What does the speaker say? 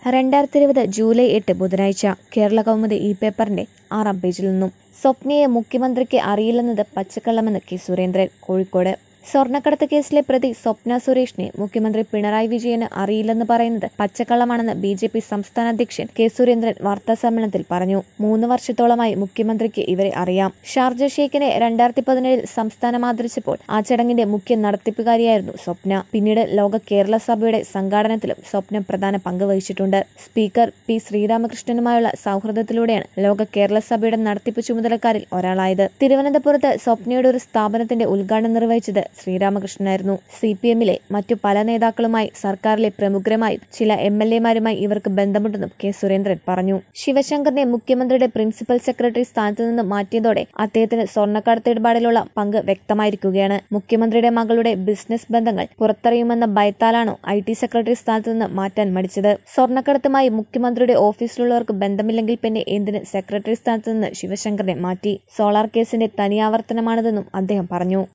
രണ്ടായിരത്തി ഇരുപത് ജൂലൈ എട്ട് ബുധനാഴ്ച കേരള കൗമുദി ഇ പേപ്പറിന്റെ ആറാം പേജിൽ നിന്നും സ്വപ്നയെ മുഖ്യമന്ത്രിക്ക് അറിയില്ലെന്നത് പച്ചക്കള്ളമെന്ന് കെ സുരേന്ദ്രൻ കോഴിക്കോട് സ്വർണ്ണക്കടത്ത് കേസിലെ പ്രതി സ്വപ്ന സുരേഷിനെ മുഖ്യമന്ത്രി പിണറായി വിജയന് അറിയില്ലെന്ന് പറയുന്നത് പച്ചക്കള്ളമാണെന്ന് ബി ജെ പി സംസ്ഥാന അധ്യക്ഷൻ കെ സുരേന്ദ്രൻ വാർത്താസമ്മേളനത്തിൽ പറഞ്ഞു മൂന്ന് വർഷത്തോളമായി മുഖ്യമന്ത്രിക്ക് ഇവരെ അറിയാം ഷാർജ ഷെയ്ഖിനെ രണ്ടായിരത്തി പതിനേഴിൽ സംസ്ഥാനം ആദരിച്ചപ്പോൾ ആ ചടങ്ങിന്റെ മുഖ്യ നടത്തിപ്പുകാരിയായിരുന്നു സ്വപ്ന പിന്നീട് ലോക കേരള സഭയുടെ സംഘാടനത്തിലും സ്വപ്ന പ്രധാന പങ്ക് വഹിച്ചിട്ടുണ്ട് സ്പീക്കർ പി ശ്രീരാമകൃഷ്ണനുമായുള്ള സൗഹൃദത്തിലൂടെയാണ് ലോക കേരള സഭയുടെ നടത്തിപ്പ് ചുമതലക്കാരിൽ ഒരാളായത് തിരുവനന്തപുരത്ത് സ്വപ്നയുടെ ഒരു സ്ഥാപനത്തിന്റെ ഉദ്ഘാടനം നിർവഹിച്ചത് ശ്രീരാമകൃഷ്ണനായിരുന്നു സി പി എമ്മിലെ മറ്റു പല നേതാക്കളുമായി സർക്കാരിലെ പ്രമുഖരുമായും ചില എം എൽ എമാരുമായി ഇവർക്ക് ബന്ധമുണ്ടെന്നും കെ സുരേന്ദ്രൻ പറഞ്ഞു ശിവശങ്കറിനെ മുഖ്യമന്ത്രിയുടെ പ്രിൻസിപ്പൽ സെക്രട്ടറി സ്ഥാനത്ത് നിന്ന് മാറ്റിയതോടെ അദ്ദേഹത്തിന് സ്വർണ്ണക്കടത്ത് ഇടപാടിലുള്ള പങ്ക് വ്യക്തമായിരിക്കുകയാണ് മുഖ്യമന്ത്രിയുടെ മകളുടെ ബിസിനസ് ബന്ധങ്ങൾ പുറത്തറിയുമെന്ന ഭയത്താലാണോ ഐ ടി സെക്രട്ടറി സ്ഥാനത്ത് നിന്ന് മാറ്റാൻ മടിച്ചത് സ്വർണ്ണക്കടത്തുമായി മുഖ്യമന്ത്രിയുടെ ഓഫീസിലുള്ളവർക്ക് ബന്ധമില്ലെങ്കിൽ പിന്നെ എന്തിന് സെക്രട്ടറി സ്ഥാനത്ത് നിന്ന് ശിവശങ്കറിനെ മാറ്റി സോളാർ കേസിന്റെ തനിയാവർത്തനമാണിതെന്നും അദ്ദേഹം പറഞ്ഞു